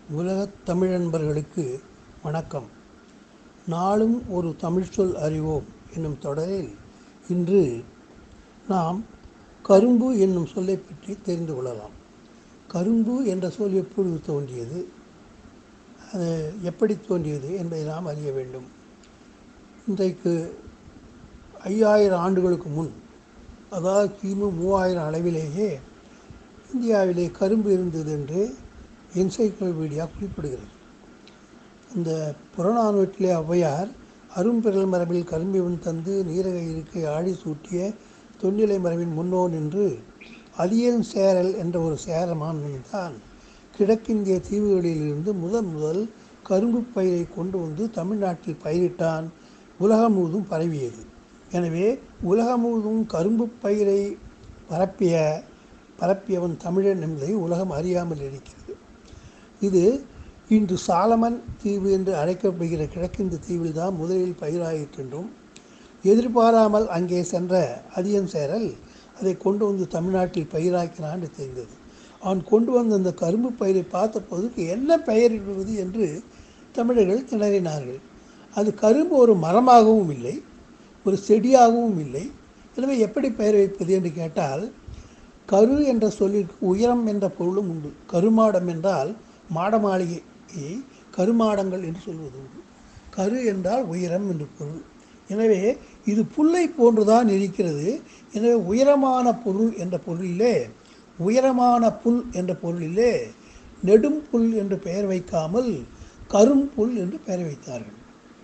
உலகத் தமிழன்பர்களுக்கு வணக்கம் நாளும் ஒரு தமிழ் சொல் அறிவோம் என்னும் தொடரில் இன்று நாம் கரும்பு என்னும் சொல்லை பற்றி தெரிந்து கொள்ளலாம் கரும்பு என்ற சொல் எப்பொழுது தோன்றியது அது எப்படி தோன்றியது என்பதை நாம் அறிய வேண்டும் இன்றைக்கு ஐயாயிரம் ஆண்டுகளுக்கு முன் அதாவது கிமு மூவாயிரம் அளவிலேயே இந்தியாவிலே கரும்பு இருந்தது என்று என்சைக்ளோபீடியா குறிப்பிடுகிறது இந்த புறநானூற்றிலே ஔவையார் அரும்பெறல் மரபில் கரும்பிவன் தந்து நீரக இருக்கை ஆழி சூட்டிய தொன்னிலை மரபின் முன்னோன் என்று அதியன் சேரல் என்ற ஒரு சேரமானன் தான் கிழக்கிந்திய தீவுகளிலிருந்து முதன் முதல் கரும்பு பயிரை கொண்டு வந்து தமிழ்நாட்டில் பயிரிட்டான் உலகம் முழுவதும் பரவியது எனவே உலகம் முழுவதும் கரும்பு பயிரை பரப்பிய பரப்பியவன் தமிழன் என்பதை உலகம் அறியாமல் இருக்கிறது இது இன்று சாலமன் தீவு என்று அழைக்கப்படுகிற கிழக்கிந்த தீவில் தான் முதலில் பயிராயிற்றென்றும் எதிர்பாராமல் அங்கே சென்ற அதியன் சேரல் அதை கொண்டு வந்து தமிழ்நாட்டில் பயிராக்கினான் என்று தெரிந்தது அவன் கொண்டு வந்த அந்த கரும்பு பயிரை பார்த்தபோது என்ன பெயரிடுவது என்று தமிழர்கள் திணறினார்கள் அது கரும்பு ஒரு மரமாகவும் இல்லை ஒரு செடியாகவும் இல்லை எனவே எப்படி பெயர் வைப்பது என்று கேட்டால் கரு என்ற சொல்லிற்கு உயரம் என்ற பொருளும் உண்டு கருமாடம் என்றால் மாட மாளிகையை கருமாடங்கள் என்று சொல்வது உண்டு கரு என்றால் உயரம் என்று பொருள் எனவே இது புல்லை போன்றுதான் இருக்கிறது எனவே உயரமான பொருள் என்ற பொருளிலே உயரமான புல் என்ற பொருளிலே நெடும் புல் என்று பெயர் வைக்காமல் கரும் புல் என்று பெயர் வைத்தார்கள்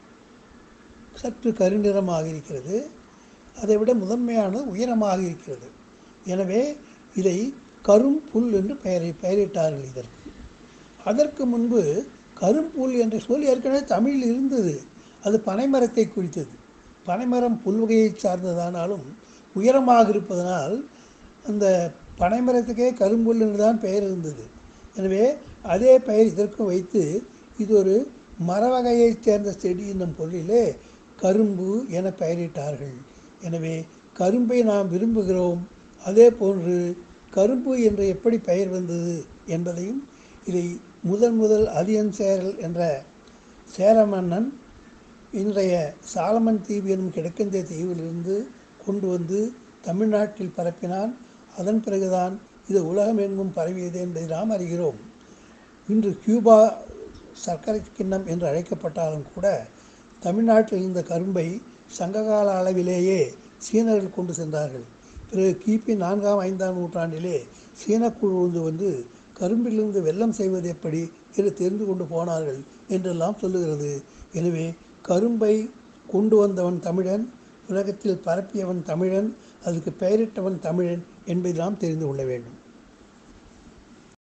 சற்று கருநிறமாக இருக்கிறது அதைவிட முதன்மையானது உயரமாக இருக்கிறது எனவே இதை கரும் புல் என்று பெயரை பெயரிட்டார்கள் இதற்கு அதற்கு முன்பு கரும்புல் என்ற சொல் ஏற்கனவே தமிழில் இருந்தது அது பனைமரத்தை குறித்தது பனைமரம் புல்வகையை சார்ந்ததானாலும் உயரமாக இருப்பதனால் அந்த பனைமரத்துக்கே கரும்புல் என்று தான் பெயர் இருந்தது எனவே அதே பெயர் இதற்கும் வைத்து இது ஒரு மரவகையைச் சேர்ந்த செடி என்னும் பொருளிலே கரும்பு என பெயரிட்டார்கள் எனவே கரும்பை நாம் விரும்புகிறோம் அதே போன்று கரும்பு என்று எப்படி பெயர் வந்தது என்பதையும் இதை முதன் முதல் அதியன் சேரல் என்ற சேர மன்னன் இன்றைய சாலமன் தீவு எனும் கிழக்கிந்திய தீவிலிருந்து கொண்டு வந்து தமிழ்நாட்டில் பரப்பினான் அதன் பிறகுதான் இது உலகம் எங்கும் பரவியது என்பதை நாம் அறிகிறோம் இன்று கியூபா சர்க்கரை கிண்ணம் என்று அழைக்கப்பட்டாலும் கூட தமிழ்நாட்டில் இருந்த கரும்பை சங்ககால அளவிலேயே சீனர்கள் கொண்டு சென்றார்கள் பிறகு கிபி நான்காம் ஐந்தாம் நூற்றாண்டிலே சீனக்குழு வந்து வந்து கரும்பிலிருந்து வெள்ளம் செய்வது எப்படி என்று தெரிந்து கொண்டு போனார்கள் என்றெல்லாம் சொல்லுகிறது எனவே கரும்பை கொண்டு வந்தவன் தமிழன் உலகத்தில் பரப்பியவன் தமிழன் அதுக்கு பெயரிட்டவன் தமிழன் என்பதை நாம் தெரிந்து கொள்ள வேண்டும்